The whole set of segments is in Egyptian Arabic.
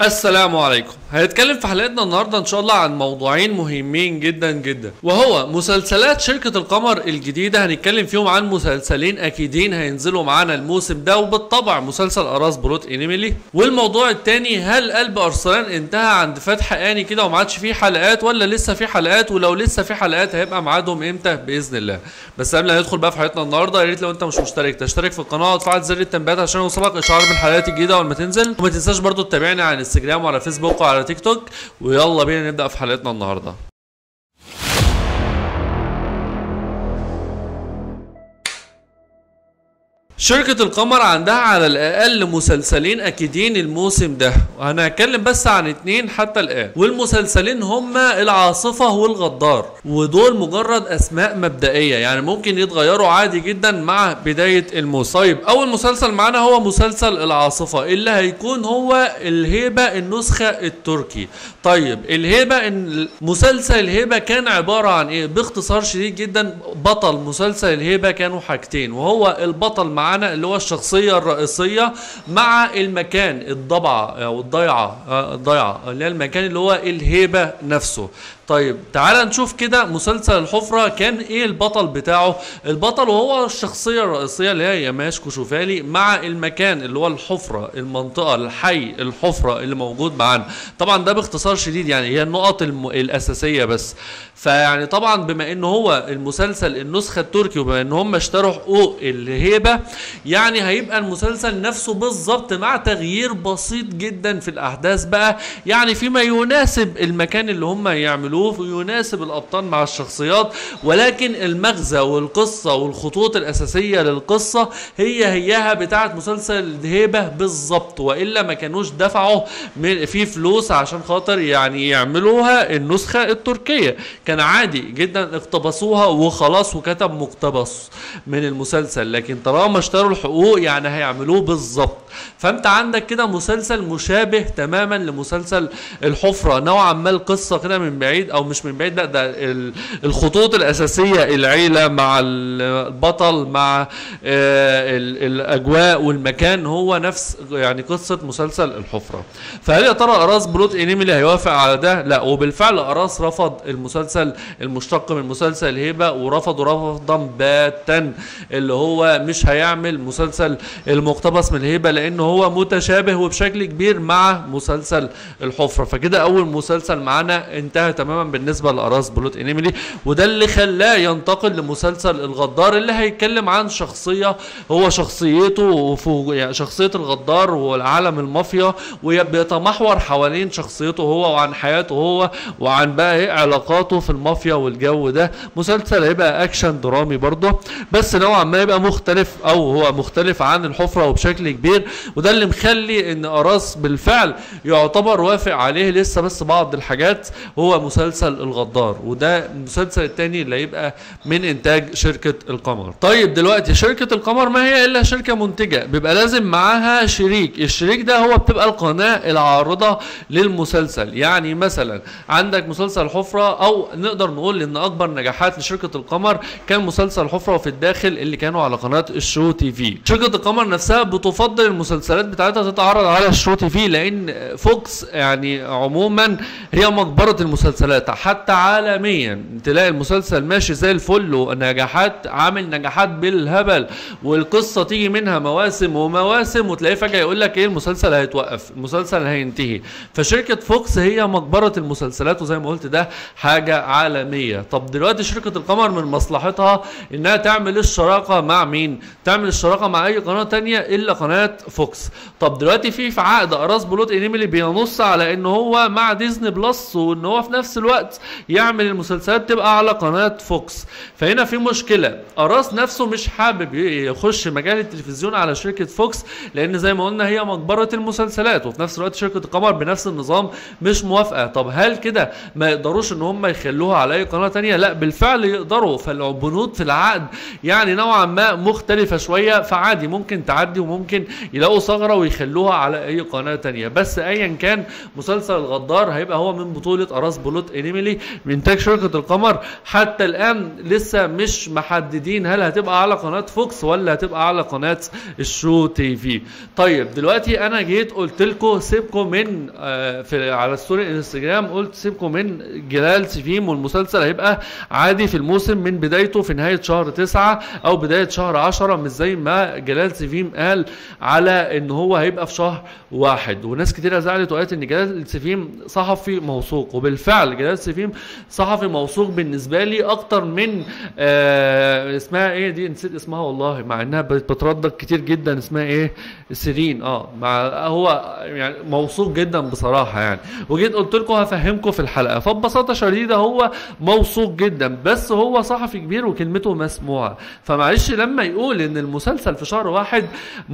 السلام عليكم هنتكلم في حلقتنا النهارده ان شاء الله عن موضوعين مهمين جدا جدا وهو مسلسلات شركة القمر الجديدة هنتكلم فيهم عن مسلسلين اكيدين هينزلوا معانا الموسم ده وبالطبع مسلسل اراس بلوت انيميلي والموضوع التاني هل قلب ارسلان انتهى عند فتح اني كده وما عادش فيه حلقات ولا لسه فيه حلقات ولو لسه فيه حلقات هيبقى ميعادهم امتى باذن الله بس قبل ما ندخل بقى في حلقتنا النهارده يا ريت لو انت مش مشترك تشترك في القناه وتفعل زر التنبيهات عشان يوصلك اشعار بالحلقات الجديده اول ما تنزل وما تنساش برضو تتابعني على انستجرام وعلى فيسبوك وعلى تيك توك ويلا بينا نبدا في حلقتنا النهارده شركة القمر عندها على الأقل مسلسلين أكيدين الموسم ده وأنا هتكلم بس عن اتنين حتى الآن والمسلسلين هما العاصفة والغدار ودول مجرد أسماء مبدئية يعني ممكن يتغيروا عادي جدا مع بداية الموسم طيب أول مسلسل معانا هو مسلسل العاصفة اللي هيكون هو الهيبة النسخة التركي طيب الهيبة إن مسلسل الهيبة كان عبارة عن إيه باختصار شديد جدا بطل مسلسل الهيبة كانوا حاجتين وهو البطل معانا اللي هو الشخصية الرئيسية مع المكان الضبعة أو الضيعة آه، الضيعة اللي هي المكان اللي هو الهيبة نفسه طيب تعال نشوف كده مسلسل الحفرة كان ايه البطل بتاعه البطل وهو الشخصية الرئيسية اللي هي يماش كشوفالي مع المكان اللي هو الحفرة المنطقة الحي الحفرة اللي موجود معانا طبعا ده باختصار شديد يعني هي النقط الم... الأساسية بس فيعني طبعا بما ان هو المسلسل النسخة التركي وبما ان هم اشتروا حقوق الهيبة يعني هيبقى المسلسل نفسه بالظبط مع تغيير بسيط جدا في الأحداث بقى يعني فيما يناسب المكان اللي هم يعملوه ويناسب الأبطال مع الشخصيات ولكن المغزى والقصة والخطوط الأساسية للقصة هي هيها بتاعة مسلسل الهيبة بالظبط وإلا ما كانوش دفعوا من في فلوس عشان خاطر يعني يعملوها النسخة التركية كان عادي جدا اقتبسوها وخلاص وكتب مقتبس من المسلسل لكن طالما اشتروا الحقوق يعني هيعملوه بالظبط فانت عندك كده مسلسل مشابه تماما لمسلسل الحفرة نوعا ما القصة كده من بعيد او مش من بعيد لا ده ال- الخطوط الاساسية العيلة مع البطل مع آه، ال- الاجواء والمكان هو نفس يعني قصة مسلسل الحفرة فهل يا ترى اراس بلوت انيميلي هيوافق على ده لا وبالفعل اراس رفض المسلسل المشتق من مسلسل الهبة ورفض رفضا باتا اللي هو مش هيعمل مسلسل المقتبس من الهبة لانه هو متشابه وبشكل كبير مع مسلسل الحفرة فكده اول مسلسل معانا انتهى تماما بالنسبة لاراس بلوت انيميلي وده اللي خلاه ينتقل لمسلسل الغدار اللي هيتكلم عن شخصية هو شخصيته وفوق يعني شخصية الغدار والعالم المافيا وبيتمحور حوالين شخصيته هو وعن حياته هو وعن بقى ايه علاقاته في المافيا والجو ده مسلسل هيبقى اكشن درامي برضه بس نوعا ما يبقى مختلف او هو مختلف عن الحفرة وبشكل كبير وده اللي مخلي ان اراس بالفعل يعتبر وافق عليه لسه بس بعض الحاجات هو مسلسل الغدار وده المسلسل التاني اللي هيبقى من انتاج شركة القمر طيب دلوقتي شركة القمر ما هي الا شركة منتجة بيبقى لازم معاها شريك الشريك ده هو بتبقى القناة العارضة للمسلسل يعني مثلا عندك مسلسل حفرة او نقدر نقول ان اكبر نجاحات لشركة القمر كان مسلسل حفرة وفي الداخل اللي كانوا على قناة الشو تي في شركة القمر نفسها بتفضل المسلسلات بتاعتها تتعرض على الشو تي في لان فوكس يعني عموما هي مقبرة المسلسلات حتى عالميا تلاقي المسلسل ماشي زي الفل ونجاحات عامل نجاحات بالهبل والقصة تيجي منها مواسم ومواسم وتلاقيه فجأة يقول لك ايه المسلسل هيتوقف المسلسل هينتهي فشركة فوكس هي مقبرة المسلسلات وزي ما قلت ده حاجة عالمية طب دلوقتي شركة القمر من مصلحتها انها تعمل الشراكة مع مين تعمل الشراكة مع اي قناة تانية الا قناة فوكس طب دلوقتي في في عقد اراس بلوت انيميلي بينص على ان هو مع ديزني بلس وان هو في نفس الوقت يعمل المسلسلات تبقى على قناة فوكس فهنا في مشكلة اراس نفسه مش حابب يخش مجال التلفزيون على شركة فوكس لان زي ما قلنا هي مقبرة المسلسلات وفي نفس الوقت شركة القمر بنفس النظام مش موافقة طب هل كده ما يقدروش ان هم يخلوها على اي قناة تانية لا بالفعل يقدروا فالبنود في العقد يعني نوعا ما مختلفة شوية فعادي ممكن تعدي وممكن يلاقوا ثغرة ويخلوها على اي قناة تانية بس ايا كان مسلسل الغدار هيبقى هو من بطولة اراس بلوت بلوت انيميلي انتاج شركه القمر حتى الان لسه مش محددين هل هتبقى على قناه فوكس ولا هتبقى على قناه الشو تي في طيب دلوقتي انا جيت قلت لكم سيبكم من آه في على ستوري انستجرام قلت سيبكم من جلال سفيم والمسلسل هيبقى عادي في الموسم من بدايته في نهايه شهر تسعة او بدايه شهر عشرة مش زي ما جلال سفيم قال على ان هو هيبقى في شهر واحد وناس كتيره زعلت وقالت ان جلال سفيم صحفي موثوق وبالفعل جلال سفيم صحفي موثوق بالنسبه لي اكتر من آه اسمها ايه دي نسيت اسمها والله مع انها بتردد كتير جدا اسمها ايه سيرين اه مع هو يعني موثوق جدا بصراحه يعني وجيت قلت لكم هفهمكم في الحلقه فببساطه شديده هو موثوق جدا بس هو صحفي كبير وكلمته مسموعه فمعلش لما يقول ان المسلسل في شهر واحد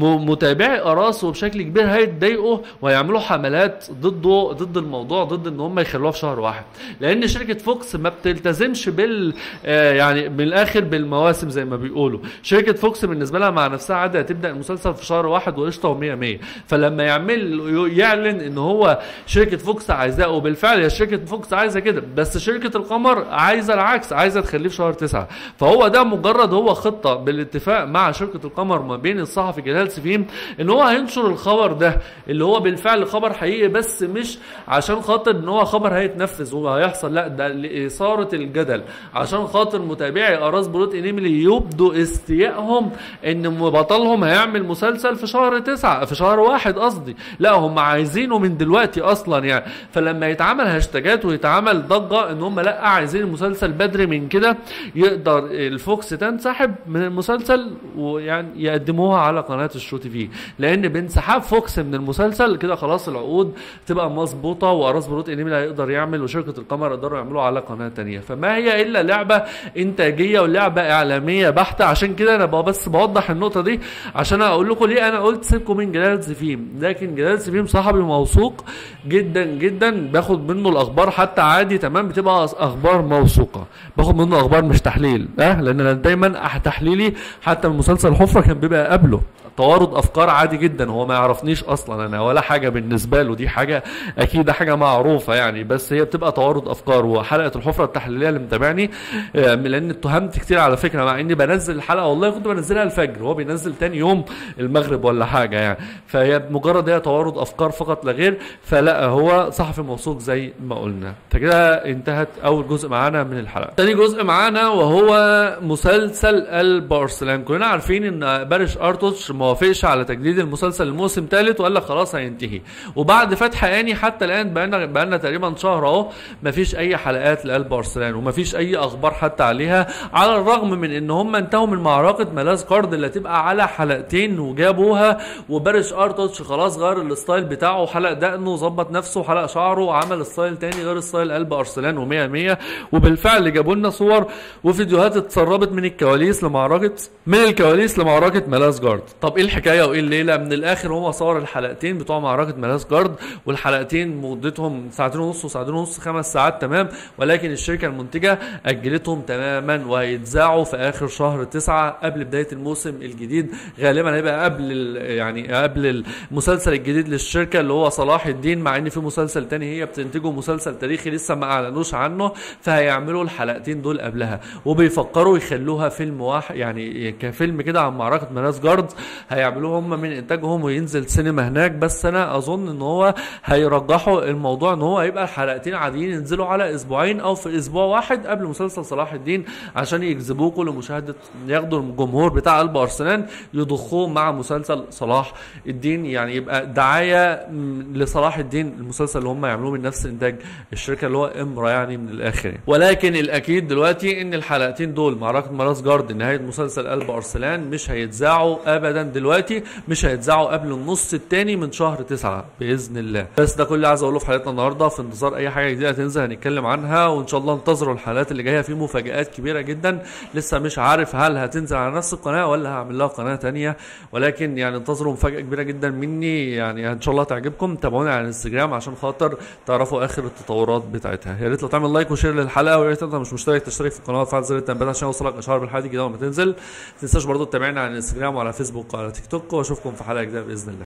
متابعي اراسه بشكل كبير هيتضايقوا ويعملوا حملات ضده ضد الموضوع ضد ان هم يخلوها في شهر واحد لان شركه فوكس ما بتلتزمش بال آه يعني من الاخر بالمواسم زي ما بيقولوا شركه فوكس بالنسبه لها مع نفسها عادي هتبدا المسلسل في شهر واحد وقشطه و100 100 فلما يعمل يعلن ان هو شركه فوكس عايزاه وبالفعل هي شركه فوكس عايزه كده بس شركه القمر عايزه العكس عايزه تخليه في شهر تسعة فهو ده مجرد هو خطه بالاتفاق مع شركه القمر ما بين الصحفي جلال سفيم ان هو هينشر الخبر ده اللي هو بالفعل خبر حقيقي بس مش عشان خاطر ان هو خبر هيتنفذ وهيحصل لا ده لاثاره الجدل عشان خاطر متابعي اراس بلوت انيميلي يبدوا استيائهم ان بطلهم هيعمل مسلسل في شهر تسعة في شهر واحد قصدي لا هم عايزينه من دلوقتي اصلا يعني فلما يتعمل هاشتاجات ويتعمل ضجه ان هم لا عايزين المسلسل بدري من كده يقدر الفوكس تنسحب من المسلسل ويعني يقدموها على قناه الشو تي في لان بانسحاب فوكس من المسلسل كده خلاص العقود تبقى مظبوطه واراس بروت انيميل هيقدر يعمل وشركه القمر يقدروا يعملوا على قناه تانية فما هي الا لعبه انتاجيه ولعبه اعلاميه بحته عشان كده انا بس بوضح النقطه دي عشان اقول لكم ليه انا قلت سيبكم من جلال سفيم لكن جلال سفيم صاحبي موثوق جدا جدا باخد منه الاخبار حتى عادي تمام بتبقى اخبار موثوقه باخد منه اخبار مش تحليل اه لان انا دايما تحليلي حتى من مسلسل الحفره كان بيبقى قبله توارد افكار عادي جدا هو ما يعرفنيش اصلا انا ولا حاجه بالنسبه له دي حاجه اكيد حاجه معروفه يعني بس هي بتبقى توارد افكار وحلقه الحفره التحليليه اللي متابعني لان اتهمت كتير على فكره مع اني بنزل الحلقه والله كنت بنزلها الفجر هو بينزل تاني يوم المغرب ولا حاجه يعني فهي مجرد هي توارد افكار فقط لا غير فلا هو صحفي موثوق زي ما قلنا فكده انتهت اول جزء معانا من الحلقه تاني جزء معانا وهو مسلسل البارسلان كلنا عارفين ان بارش ارتوش ما وافقش على تجديد المسلسل الموسم ثالث وقال لك خلاص هينتهي وبعد فتح اني حتى الان بقالنا بقالنا تقريبا شهر اهو مفيش اي حلقات لقلب ارسلان ومفيش اي اخبار حتى عليها على الرغم من ان هم انتهوا من معركه ملاذ كارد اللي هتبقى على حلقتين وجابوها وبارش ارتوش خلاص غير الستايل بتاعه حلق دقنه وظبط نفسه وحلق شعره وعمل ستايل تاني غير ستايل قلب ارسلان و100 100 وبالفعل جابوا لنا صور وفيديوهات اتسربت من الكواليس لمعركه من الكواليس لمعركه ملاذ جارد طب ايه الحكايه وايه الليله من الاخر هو صور الحلقتين بتوع معركه ملاذ جارد والحلقتين مدتهم ساعتين ونص وساعتين ونص خمس ساعات تمام ولكن الشركه المنتجه اجلتهم تماما وهيتذاعوا في اخر شهر تسعة قبل بدايه الموسم الجديد غالبا هيبقى قبل يعني قبل المسلسل الجديد للشركه اللي هو صلاح الدين مع ان في مسلسل تاني هي بتنتجه مسلسل تاريخي لسه ما اعلنوش عنه فهيعملوا الحلقتين دول قبلها وبيفكروا يخلوها فيلم واحد يعني كفيلم كده عن معركه ملاذ جارد هيعملوه هم من انتاجهم وينزل سينما هناك بس انا اظن ان هو هيرجحوا الموضوع ان هو هيبقى الحلقتين عاديين ينزلوا على اسبوعين او في اسبوع واحد قبل مسلسل صلاح الدين عشان يجذبوكوا لمشاهده ياخدوا الجمهور بتاع قلب ارسنال يضخوه مع مسلسل صلاح الدين يعني يبقى دعايه لصلاح الدين المسلسل اللي هم يعملوه من نفس انتاج الشركه اللي هو امرا يعني من الاخر يعني. ولكن الاكيد دلوقتي ان الحلقتين دول معركه مراس جارد نهايه مسلسل قلب ارسلان مش هيتذاعوا ابدا دلوقتي مش هيتذاعوا قبل النص الثاني من شهر تسعة باذن الله بس ده كل اللي عايز اقوله في حلقتنا النهارده في انتظار اي حاجه جديده تنزل هنتكلم عنها وان شاء الله انتظروا الحلقات اللي جايه في مفاجات كبيره جدا لسه مش عارف هل هتنزل على نفس القناه ولا هعمل لها قناه ثانيه ولكن يعني انتظروا مفاجاه كبيره جدا مني يعني ان شاء الله تعجبكم تابعوني على الانستجرام عشان خاطر تعرفوا اخر التطورات بتاعتها يا ريت لو تعمل لايك وشير للحلقه ويا ريت انت مش مشترك تشترك في القناه وتفعل زر التنبيهات عشان يوصلك اشعار بالحلقه الجديده لما تنزل ما تنساش برضو تتابعنا على الانستجرام وعلى فيسبوك وعلى تيك توك واشوفكم في حلقه جديده باذن الله